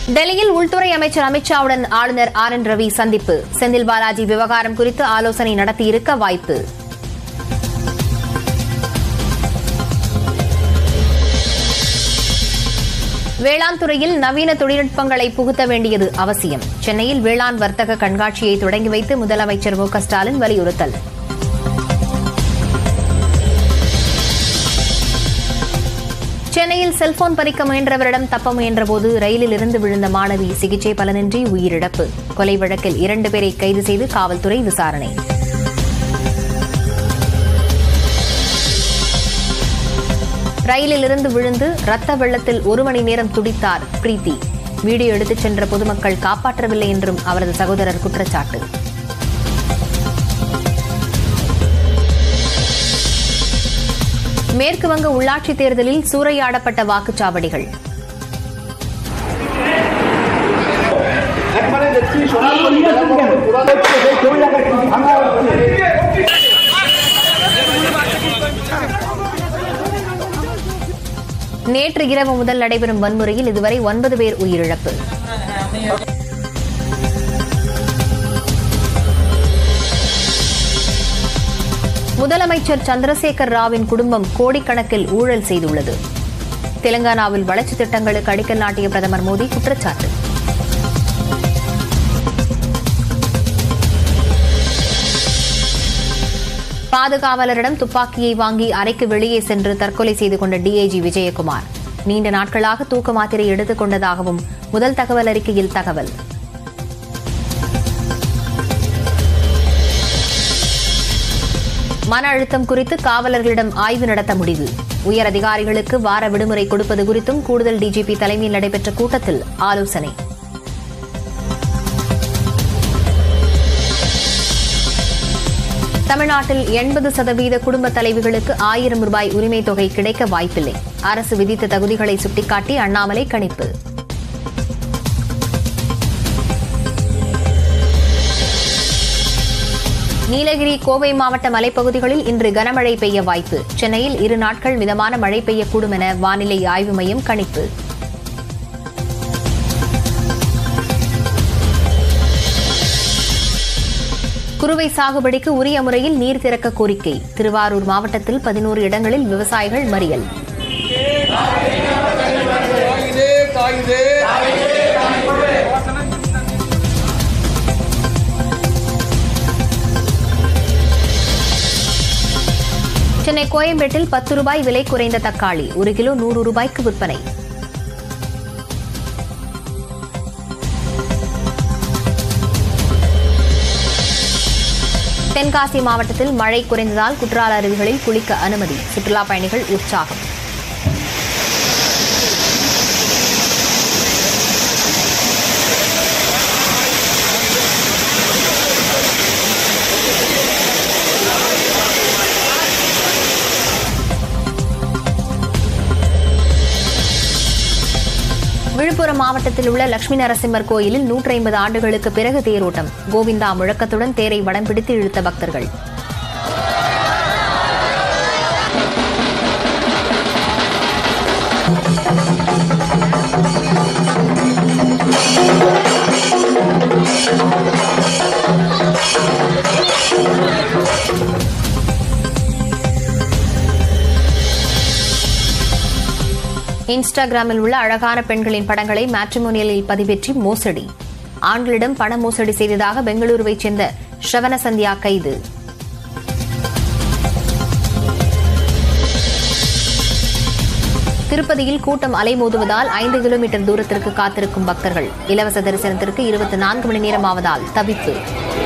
டெல்லியில் உள்துறை அமைச்சர் அமித்ஷாவுடன் ஆளுநர் ஆர் என் ரவி சந்திப்பு செந்தில் பாலாஜி விவகாரம் குறித்து ஆலோசனை நடத்தியிருக்க வாய்ப்பு வேளாண் துறையில் நவீன தொழில்நுட்பங்களை புகுத்த வேண்டியது அவசியம் சென்னையில் வேளாண் வர்த்தக கண்காட்சியை தொடங்கி வைத்து முதலமைச்சர் மு க ஸ்டாலின் வலியுறுத்தல் சென்னையில் செல்போன் பறிக்க முயன்றவரிடம் தப்ப முயன்றபோது ரயிலில் இருந்து விழுந்த மாணவி சிகிச்சை பலனின்றி உயிரிழப்பு கொலை வழக்கில் இரண்டு பேரை கைது செய்து காவல்துறை விசாரணை ரயிலில் இருந்து விழுந்து ரத்த வெள்ளத்தில் ஒரு மணி நேரம் துடித்தார் பிரீத்தி வீடியோ எடுத்துச் சென்ற பொதுமக்கள் காப்பாற்றவில்லை என்றும் அவரது சகோதரர் குற்றச்சாட்டு மேற்கு வங்க உள்ளாட்சித் தேர்தலில் சூறையாடப்பட்ட வாக்குச்சாவடிகள் একবারে দেখছি সরাসরি মেলাপত্র পুরা দেখছে সেই ছবি দেখাচ্ছি ভাঙা হচ্ছে நேற்று இரவு முதல் நடைபெறும் வன்முறையில் இதுவரை ஒன்பது பேர் உயிரிழப்பு முதலமைச்சர் சந்திரசேகர் ராவின் குடும்பம் கோடிக்கணக்கில் ஊழல் செய்துள்ளது தெலங்கானாவில் வளர்ச்சித் திட்டங்களுக்கு அடிக்கல் நாட்டிய பிரதமர் மோடி குற்றச்சாட்டு பாதுகாவலரிடம் துப்பாக்கியை வாங்கி அறைக்கு வெளியே சென்று தற்கொலை செய்து கொண்ட டிஐஜி விஜயகுமார் நீண்ட நாட்களாக தூக்க மாத்திரை எடுத்துக் கொண்டதாகவும் முதல் தகவல் அறிக்கையில் தகவல் மன அழுத்தம் குறித்து காவலர்களிடம் ஆய்வு நடத்த முடிவு உயர் அதிகாரிகளுக்கு வார விடுமுறை கொடுப்பது குறித்தும் கூடுதல் டிஜிபி தலைமையில் நடைபெற்ற கூட்டத்தில் ஆலோசனை தமிழ்நாட்டில் எண்பது சதவீத குடும்ப தலைவிகளுக்கு ஆயிரம் ரூபாய் உரிமை தொகை கிடைக்க வாய்ப்பில்லை அரசு விதித்த தகுதிகளை சுட்டிக்காட்டி அண்ணாமலை கணிப்பு நீலகிரி கோவை மாவட்ட மலைப்பகுதிகளில் இன்று கனமழை பெய்ய வாய்ப்பு சென்னையில் இரு நாட்கள் மிதமான மழை பெய்யக்கூடும் என வானிலை ஆய்வு மையம் கணிப்பு குறுவை சாகுபடிக்கு உரிய முறையில் நீர் திறக்க கோரிக்கை திருவாரூர் மாவட்டத்தில் பதினோரு இடங்களில் விவசாயிகள் மறியல் சென்னை கோயம்பேட்டில் பத்து ரூபாய் விலை குறைந்த தக்காளி ஒரு கிலோ நூறு ரூபாய்க்கு விற்பனை தென்காசி மாவட்டத்தில் மழை குறைந்ததால் குற்றால அருவிகளில் குளிக்க அனுமதி சுற்றுலாப் பயணிகள் உற்சாகம் விழுப்புரம் மாவட்டத்தில் உள்ள லட்சுமி நரசிம்மர் கோயிலில் நூற்றி ஐம்பது ஆண்டுகளுக்கு பிறகு தேரோட்டம் கோவிந்தா முழக்கத்துடன் தேரை வடம் பிடித்து இழுத்த பக்தர்கள் இன்ஸ்டாகிராமில் உள்ள அழகான பெண்களின் படங்களை மேட்ரிமோனியலில் பதிவேற்றி மோசடி ஆண்களிடம் பண மோசடி செய்ததாக பெங்களூருவைச் சேர்ந்த ஷவன சந்தியா கைது திருப்பதியில் கூட்டம் அலைமோதுவதால் ஐந்து கிலோமீட்டர் தூரத்திற்கு காத்திருக்கும் பக்தர்கள் இலவச தரிசனத்திற்கு இருபத்தி நான்கு மணி நேரம் ஆவதால் தவிப்பு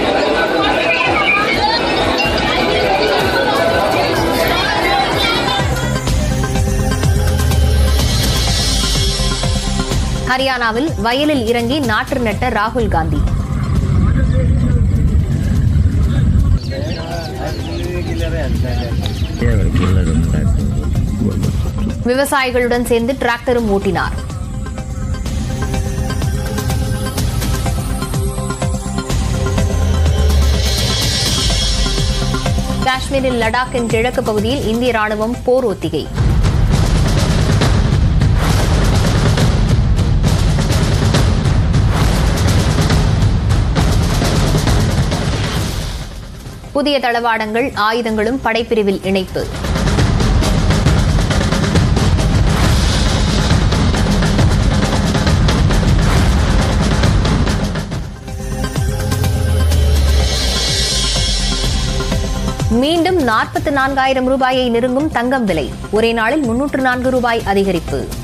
ஹரியானாவில் வயலில் இறங்கி நாற்று நட்ட ராகுல் காந்தி விவசாயிகளுடன் சேர்ந்து டிராக்டரும் ஓட்டினார் காஷ்மீரில் லடாக்கின் கிழக்கு பகுதியில் இந்திய ராணுவம் போர் ஒத்திகை புதிய தளவாடங்கள் ஆயுதங்களும் படைப்பிரிவில் இணைப்பு மீண்டும் நாற்பத்தி நான்காயிரம் ரூபாயை நெருங்கும் தங்கம் விலை ஒரே நாளில் முன்னூற்று நான்கு ரூபாய் அதிகரிப்பு